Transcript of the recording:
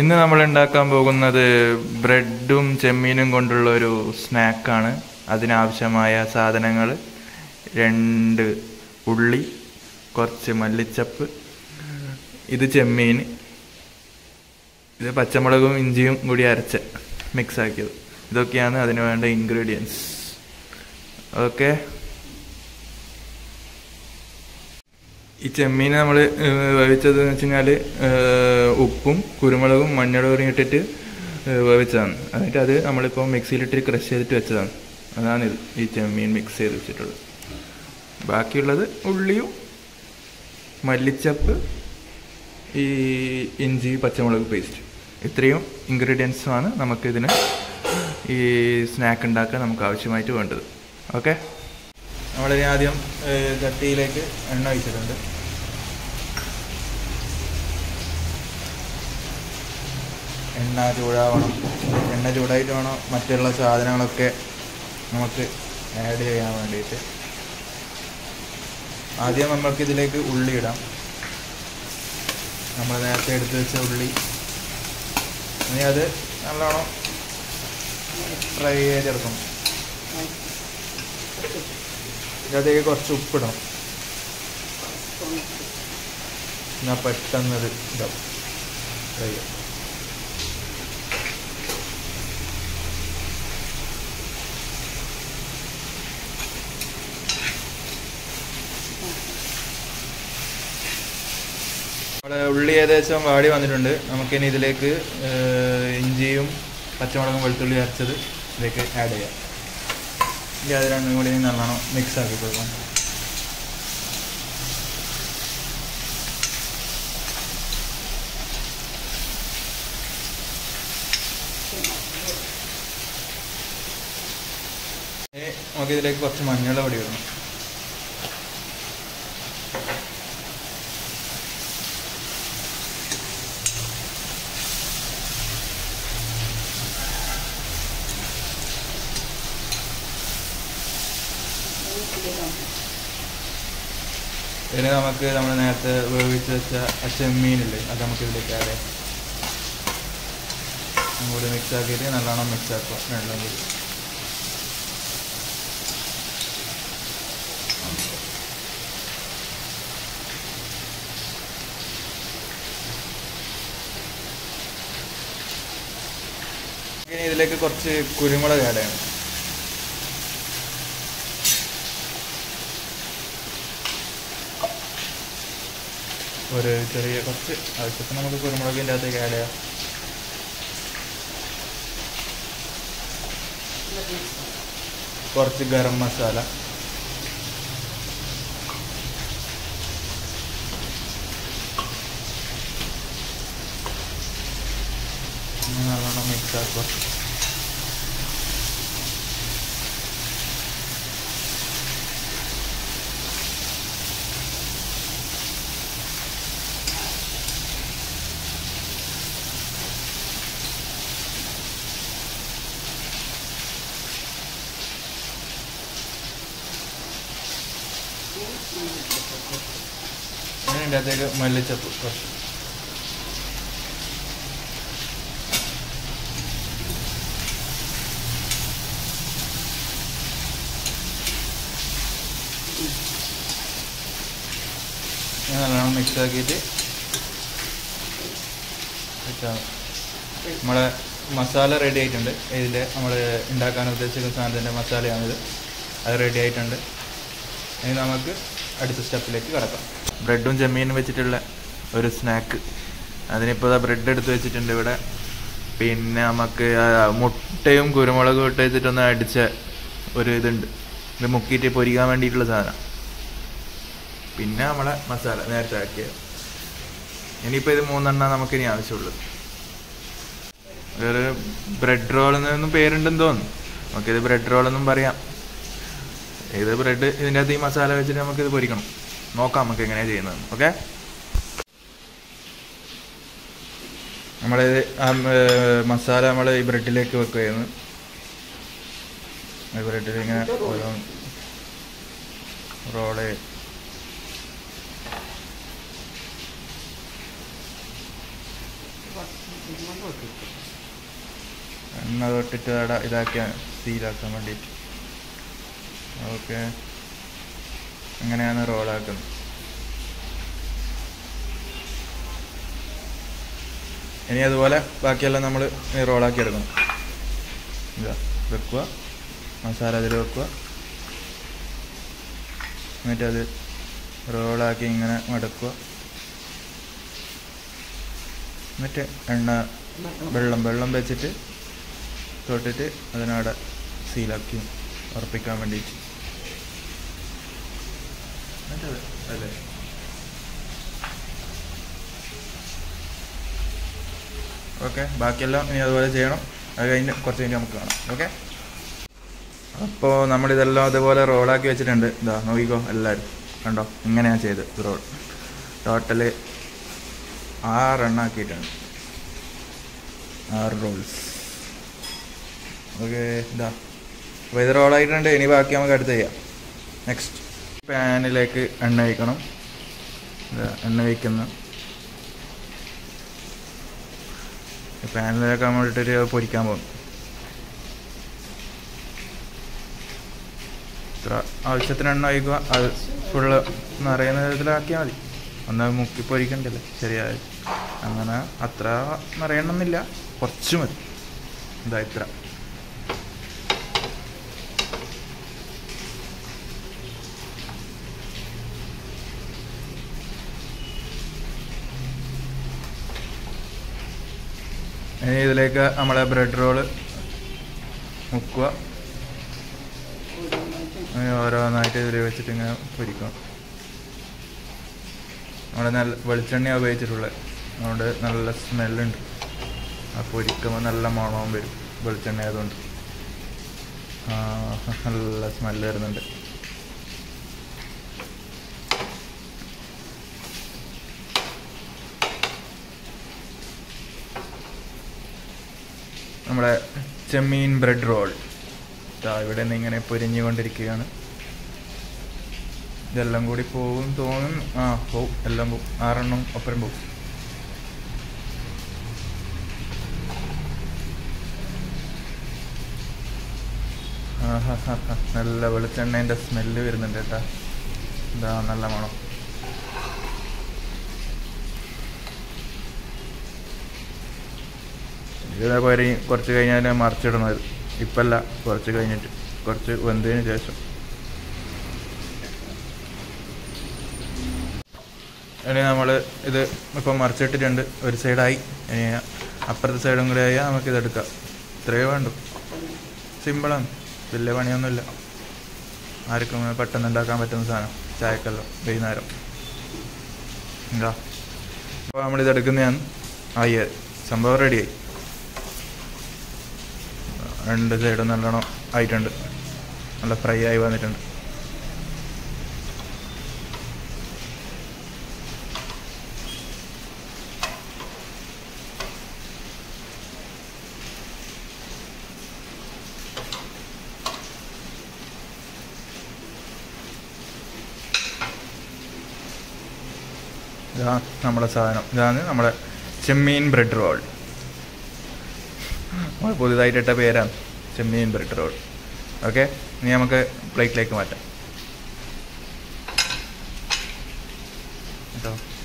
ഇന്ന് നമ്മൾ ഉണ്ടാക്കാൻ പോകുന്നത് ബ്രെഡും ചെമ്മീനും കൊണ്ടുള്ള ഒരു സ്നാക്കാണ് അതിനാവശ്യമായ സാധനങ്ങൾ രണ്ട് ഉള്ളി കുറച്ച് മല്ലിച്ചപ്പ് ഇത് ചെമ്മീൻ ഇത് പച്ചമുളകും ഇഞ്ചിയും കൂടി അരച്ച് മിക്സ് ആക്കിയത് ഇതൊക്കെയാണ് അതിന് വേണ്ട ഇൻഗ്രീഡിയൻസ് ഓക്കെ ഈ ചെമ്മീൻ നമ്മൾ വേവിച്ചത് എന്ന് വെച്ച് കഴിഞ്ഞാൽ ഉപ്പും കുരുമുളകും മഞ്ഞളും ഇട്ടിട്ട് ഏഹ്, വേവിച്ചതാണ് എന്നിട്ട് അത് നമ്മളിപ്പോൾ മിക്സിയിലിട്ട് ക്രഷ് ചെയ്തിട്ട് വെച്ചതാണ് അതാണ് ഇത് ഈ ചെമ്മീൻ മിക്സ് ചെയ്ത് വെച്ചിട്ടുള്ളത് ബാക്കിയുള്ളത് ഉള്ളിയും മല്ലിച്ചപ്പ് ഈ ഇഞ്ചി പച്ചമുളക് പേസ്റ്റ് ഇത്രയും ഇൻഗ്രീഡിയൻസുമാണ് നമുക്കിതിന് ഈ സ്നാക്ക് ഉണ്ടാക്കാൻ നമുക്ക് ആവശ്യമായിട്ട് വേണ്ടത് ഓക്കെ നമ്മളിനി ആദ്യം ഏഹ്, ചട്ടിയിലേക്ക് എണ്ണ ഒഴിച്ചിട്ടുണ്ട് എണ്ണ ചൂടാവണം എണ്ണ ചൂടായിട്ട് വേണം മറ്റുള്ള സാധനങ്ങളൊക്കെ നമുക്ക് ആഡ് ചെയ്യാൻ വേണ്ടിയിട്ട് ആദ്യം നമുക്ക് ഇതിലേക്ക് ഉള്ളി ഇടാം നമ്മൾ നേരത്തെ എടുത്ത് വെച്ച ഉള്ളി ഇനി അത് നല്ലോണം ഫ്രൈ ചെയ്തെടുക്കണം ഇതിനകത്തേക്ക് കുറച്ച് ഉപ്പിടണം എന്നാൽ പെട്ടെന്ന് ഇത് ഇതാവും ഫ്രൈ ചെയ്യാം നമ്മുടെ ഉള്ളി ഏകദേശം വാടി വന്നിട്ടുണ്ട് നമുക്കിനി ഇതിലേക്ക് ഏഹ്, ഇഞ്ചിയും പച്ചമുളകും വെളുത്തുള്ളി അരച്ചത് ഇതിലേക്ക് ആഡ് ചെയ്യാം ഇനി അത് രണ്ടും കൂടി നല്ലോണം മിക്സ് ആക്കി കൊടുക്കാം ഇനി നമുക്ക് ഇതിലേക്ക് കുറച്ച് മഞ്ഞൾ പൊടി ഇടണം ഇനി നമുക്ക് നമ്മൾ നേരത്തെ വേവിച്ച് വെച്ച ആ ചെമ്മീനില്ലേ അത് നമുക്ക് ഇതിലേക്ക് ആഡ് ചെയ്യാം അതും കൂടി മിക്സ് ആക്കിയിട്ട് നല്ലോണം മിക്സ് ആക്കുക വെള്ളം കൂടി ഇനി ഇതിലേക്ക് കുറച്ച് കുരുമുളക് ആഡ് ചെയ്യണം ഒരു ചെറിയ കുറച്ച് ആവശ്യത്തിന് നമുക്ക് കുരുമുളകിൻ്റെ അകത്തേക്ക് ആഡ് ചെയ്യാം കുറച്ച് ഗരം മസാല ഇനി നല്ലോണം മിക്സ് ആക്കുക ഇനി ഇതിൻ്റെ അകത്തേക്ക് മല്ലിച്ചപ്പ് കുറച്ച് ഇനി നല്ലോണം മിക്സ് ആക്കിയിട്ട് വെച്ചാൽ നമ്മളെ മസാല റെഡി ആയിട്ടുണ്ട് ഇതിൻ്റെ നമ്മൾ ഉണ്ടാക്കാൻ ഉദ്ദേശിക്കുന്ന സാധനത്തിൻ്റെ മസാലയാണിത് അത് റെഡി ആയിട്ടുണ്ട് ഇനി നമുക്ക് അടുത്ത സ്റ്റെപ്പിലേക്ക് കടക്കാം ബ്രെഡും ചെമ്മീനും വെച്ചിട്ടുള്ള ഒരു സ്നാക്ക് അതിനിപ്പോൾ ബ്രെഡ് എടുത്ത് വെച്ചിട്ടുണ്ട് ഇവിടെ പിന്നെ നമുക്ക് ആ മുട്ടയും കുരുമുളകും ഇട്ട് വെച്ചിട്ടൊന്ന് അടിച്ച ഒരു ഇതുണ്ട് ഇത് മുക്കിയിട്ട് പൊരിക്കാൻ വേണ്ടിയിട്ടുള്ള സാധനം പിന്നെ നമ്മളെ മസാല നേരത്തെ ആക്കിയത് ഇനിയിപ്പോൾ ഇത് മൂന്നെണ്ണം നമുക്കിനി ആവശ്യമുള്ളത് ഒരു ബ്രെഡ് റോൾ എന്നൊന്നും പേരുണ്ടെന്ന് തോന്നുന്നു നമുക്കിത് ബ്രെഡ് റോൾ എന്നും പറയാം ഇത് ബ്രെഡ് ഇതിൻ്റെ അകത്ത് ഈ മസാല വെച്ചിട്ട് നമുക്കിത് പൊരിക്കണം നോക്കാം നമുക്ക് എങ്ങനെയാണ് ചെയ്യുന്നത് ഓക്കെ നമ്മൾ ആ ഏർ, മസാല നമ്മൾ ഈ ബ്രെഡിലേക്ക് വെക്കുകയായിരുന്നു ഈ ബ്രെഡിൽ ഇങ്ങനെ ഓരോ റോള് എണ്ണ തൊട്ടിട്ട് അവിടെ ഇതാക്കിയാൽ സീലാക്കാൻ വേണ്ടിയിട്ട് ഓക്കെ അങ്ങനെയാണ് റോളാക്കുന്നത് ഇനി അതുപോലെ ബാക്കിയെല്ലാം നമ്മൾ റോളാക്കി എടുക്കണം ഇതാ വെക്കുക മസാല അതിൽ വെക്കുക എന്നിട്ട് അത് റോളാക്കി ഇങ്ങനെ മടക്കുക എന്നിട്ട് എണ്ണ വെള്ളം വെള്ളം വെച്ചിട്ട് തൊട്ടിട്ട് അതിനവിടെ സീലാക്കി ഉറപ്പിക്കാൻ വേണ്ടിയിട്ട് എന്നിട്ടത് അല്ലേ ഓക്കെ ബാക്കിയെല്ലാം ഇനി അതുപോലെ ചെയ്യണം അത് കഴിഞ്ഞ് കുറച്ച് കഴിഞ്ഞ് നമുക്ക് കാണാം ഓക്കെ അപ്പോൾ നമ്മളിതെല്ലാം അതുപോലെ റോളാക്കി വെച്ചിട്ടുണ്ട് ഇതാ നോക്കിക്കോ എല്ലാവരും കണ്ടോ ഇങ്ങനെയാണ് ചെയ്ത് റോൾ ടോട്ടല് ആറെണ്ണം ആക്കിയിട്ടുണ്ട് ആറ് റോൾസ് ഓക്കെ ഇതാ അപ്പോൾ ഇത് റോളായിട്ടുണ്ട് ഇനി ബാക്കി നമുക്ക് അടുത്ത് ചെയ്യാം നെക്സ്റ്റ് പാനിലേക്ക് എണ്ണ വയ്ക്കണം ഇതാ എണ്ണ വയ്ക്കുന്ന പാനിലേക്ക് നമ്മൾ ഇട്ടിട്ട് പൊരിക്കാൻ പോകും ഇത്ര ആവശ്യത്തിന് എണ്ണ ഒഴിക്കുക അത് ഫുള്ള് നിറയുന്ന വിധത്തിലാക്കിയാൽ മതി ഒന്ന് മുക്കി പൊരിക്കണ്ടല്ലോ ശരിയായ അങ്ങനെ അത്ര നിറയണമെന്നില്ല കുറച്ച് മതി ഇതാ ഇത്ര ഇനി ഇതിലേക്ക് നമ്മളെ ബ്രെഡ് റോള് മുക്കുക അങ്ങനെ ഓരോന്നായിട്ട് ഇതിൽ വെച്ചിട്ട് ഇങ്ങനെ പൊരിക്കണം നമ്മുടെ നല്ല വെളിച്ചെണ്ണ ഉപയോഗിച്ചിട്ടുള്ളത് അതുകൊണ്ട് നല്ല സ്മെല്ലുണ്ട് ആ പൊരിക്കുമ്പോൾ നല്ല മണവും വരും വെളിച്ചെണ്ണ ആയതുകൊണ്ട് ആ, നല്ല സ്മെല്ല് വരുന്നുണ്ട് നമ്മുടെ ചെമ്മീൻ ബ്രെഡ് റോൾ ദാ ഇവിടെ നിന്ന് ഇങ്ങനെ പൊരിഞ്ഞുകൊണ്ടിരിക്കുകയാണ് ഇതെല്ലാം കൂടി പോകും തോന്നും ആ പോവും എല്ലാം പോവും ആറെണ്ണം ഒപ്പരം പോവും ആഹാ ഹാ ഹാ നല്ല വെളിച്ചെണ്ണേൻ്റെ സ്മെല്ല് വരുന്നുണ്ട് കേട്ടാ എന്താ നല്ല മണം ഇതേപോലെ കുറച്ച് കഴിഞ്ഞാൽ മറിച്ചിടുന്നത് ഇപ്പല്ല കുറച്ച് കഴിഞ്ഞിട്ട് കുറച്ച് വെന്തതിന് ശേഷം ഇനി നമ്മൾ ഇത് ഇപ്പം മറിച്ചിട്ടിട്ടുണ്ട് ഒരു സൈഡായി ഇനി അപ്പുറത്തെ സൈഡും കൂടി ആയാൽ നമുക്കിത് എടുക്കാം ഇത്രയേ വേണ്ടു സിമ്പിളാണ് വലിയ പണിയൊന്നുമില്ല ആർക്കും പെട്ടെന്ന് ഉണ്ടാക്കാൻ പറ്റുന്ന സാധനം ചായക്കല്ലോ വൈകുന്നേരം എന്താ അപ്പോൾ നമ്മളിത് എടുക്കുന്നതാണ് ആയി അത്. സംഭവം റെഡിയായി രണ്ട് സൈഡും നല്ലോണം ആയിട്ടുണ്ട് നല്ല ഫ്രൈ ആയി വന്നിട്ടുണ്ട് ഇതാ നമ്മുടെ സാധനം ഇതാണ് നമ്മുടെ ചെമ്മീൻ ബ്രെഡ് റോൾ നമ്മൾ പുതുതായിട്ട് ഇട്ട പേരാണ് ചെമ്മീൻ ബ്രെഡ് റോൾ ഓക്കെ ഇനി നമുക്ക് പ്ലേറ്റിലേക്ക് മാറ്റാം കേട്ടോ